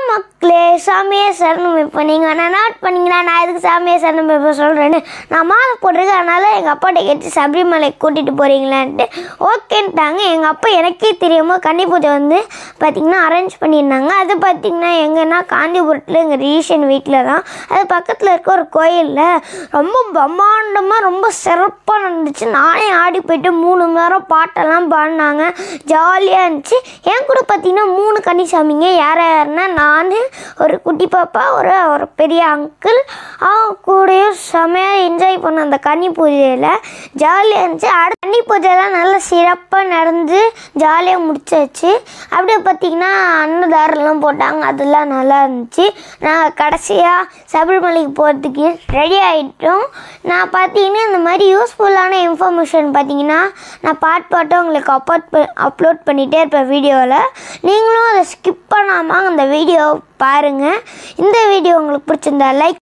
மக்களே சாமியே சரணம் இப்போ நீங்கள் நான் நோட் பண்ணீங்கன்னா நான் எதுக்கு சாமியே சரணம் இப்போ சொல்கிறேன்னு நான் மாலை போட்டிருக்கேன் அதனால எங்கள் அப்பாட்ட கேட்டு சபரிமலை கூட்டிகிட்டு போகிறீங்களான்ட்டு ஓகேன்ட்டாங்க எங்கள் அப்பா எனக்கே தெரியாமல் கன்னி பூஜை வந்து பார்த்திங்கன்னா அரேஞ்ச் பண்ணியிருந்தாங்க அது பார்த்திங்கன்னா எங்கன்னா காந்திபுரத்தில் எங்கள் ரீசன் வீட்டில் தான் அது பக்கத்தில் இருக்க ஒரு கோயிலில் ரொம்ப பிரம்மாண்டமாக ரொம்ப சிறப்பாக நடந்துச்சு நானே ஆடி போயிட்டு மூணு மணி நேரம் பாட்டெல்லாம் பாடினாங்க ஜாலியாக இருந்துச்சு என் கூட பார்த்தீங்கன்னா மூணு கன்னிசாமிங்க யார் யாருன்னா நான் ஒரு குட்டி பாப்பா ஒரு ஒரு பெரிய அங்கிள் அவங்க கூடயும் செமையாக என்ஜாய் பண்ண அந்த கன்னி பூஜையில் ஜாலியாக இருந்துச்சு அடுத்த கன்னி பூஜைலாம் நல்லா சிறப்பாக நடந்து ஜாலியாக முடிச்சாச்சு அப்படியே பார்த்தீங்கன்னா அன்னதாரெல்லாம் போட்டாங்க அதெல்லாம் நல்லா இருந்துச்சு நாங்கள் கடைசியாக சபரிமலைக்கு போகிறதுக்கு ரெடி ஆகிட்டோம் நான் பார்த்தீங்கன்னா இந்த மாதிரி யூஸ்ஃபுல்லான இன்ஃபர்மேஷன் பார்த்தீங்கன்னா நான் பாட் பாட்டும் உங்களுக்கு அப்லோட் அப்லோட் பண்ணிகிட்டே இருப்பேன் வீடியோவில் நீங்களும் அதை ஸ்கிப் பண்ணாமல் அந்த வீடியோ பாருங்கள் இந்த வீடியோ உங்களுக்கு பிடிச்சிருந்தா லைக்